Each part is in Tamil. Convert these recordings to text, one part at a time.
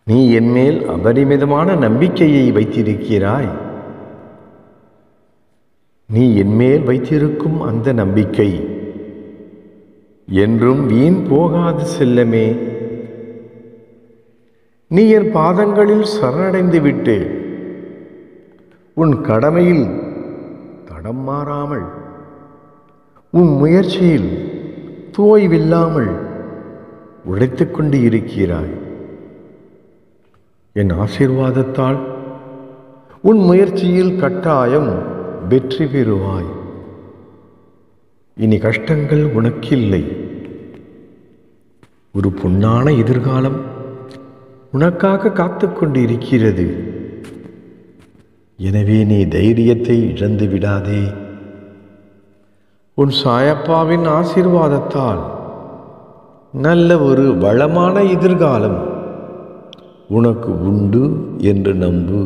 நீ என்மேல் அபரிமிதமான நம்பிக்கையை வைத்திருக்கிறாய் நீ என்மேல் வைத்திருக்கும் அந்த நம்பிக்கை என்றும் வீண் போகாது செல்லமே நீ என் பாதங்களில் சரணடைந்து விட்டு உன் கடமையில் தடம் மாறாமல் உன் முயற்சியில் தோய்வில்லாமல் உழைத்துக் கொண்டு இருக்கிறாய் என் ஆசீர்வாதத்தால் உன் முயற்சியில் கட்டாயம் வெற்றி பெறுவாய் இனி கஷ்டங்கள் உனக்கில்லை ஒரு பொன்னான எதிர்காலம் உனக்காக காத்துக் கொண்டு இருக்கிறது எனவே நீ தைரியத்தை இழந்து விடாதே உன் சாயப்பாவின் ஆசீர்வாதத்தால் நல்ல ஒரு வளமான எதிர்காலம் உனக்கு உண்டு என்று நம்பு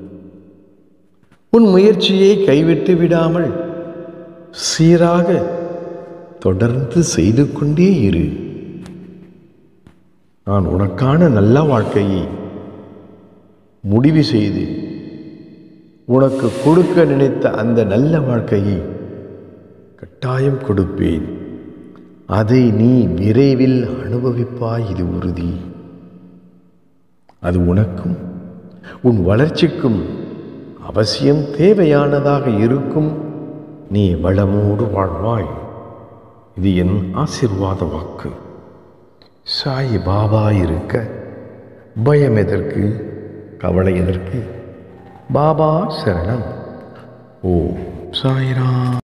உன் முயற்சியை கைவிட்டு விடாமல் சீராக தொடர்ந்து செய்து கொண்டே இரு நான் உனக்கான நல்ல வாழ்க்கையை முடிவு செய்து உனக்கு கொடுக்க நினைத்த அந்த நல்ல வாழ்க்கையை கட்டாயம் கொடுப்பேன் அதை நீ விரைவில் அனுபவிப்பாய் இது உறுதி அது உனக்கும் உன் வளர்ச்சிக்கும் அவசியம் தேவையானதாக இருக்கும் நீ வளமோடு வாழ்வாய் இது என் ஆசிர்வாத வாக்கு சாய் பாபா இருக்க பயம் எதற்கு கவலை எதற்கு பாபா சரணம் ஓ சாய்ராம்